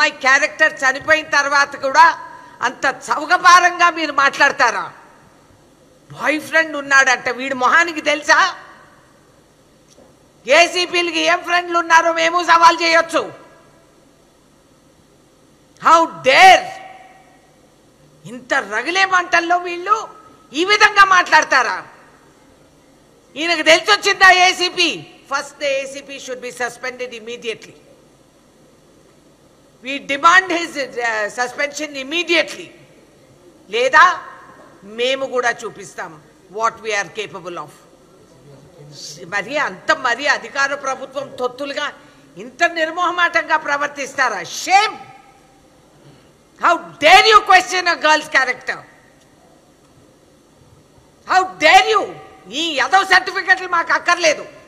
అమ్మాయి క్యారెక్టర్ చనిపోయిన తర్వాత కూడా అంత చౌకపారంగా మీరు మాట్లాడతారా బాయ్ ఫ్రెండ్ ఉన్నాడంట వీడి మొహానికి తెలుసా ఏసీపీలకి ఏం ఫ్రెండ్లు ఉన్నారో మేము సవాల్ చేయొచ్చు హౌ డేర్ ఇంత రగిలే మంటల్లో వీళ్ళు ఈ విధంగా మాట్లాడతారా ఈయనకు తెలిసి వచ్చిందా ACP first the ACP should be suspended immediately we demand his suspension immediately లేదా మేము కూడా చూపిస్తాం వాట్ వీఆర్ కేపబుల్ ఆఫ్ మరి అంత మరి అధికార ప్రభుత్వం తొత్తులుగా ఇంత నిర్మోహమాటంగా ప్రవర్తిస్తారా shame how dare you question a girl's character how dare you ఈ యదవ సర్టిఫికెట్లు మాకు అక్కర్లేదు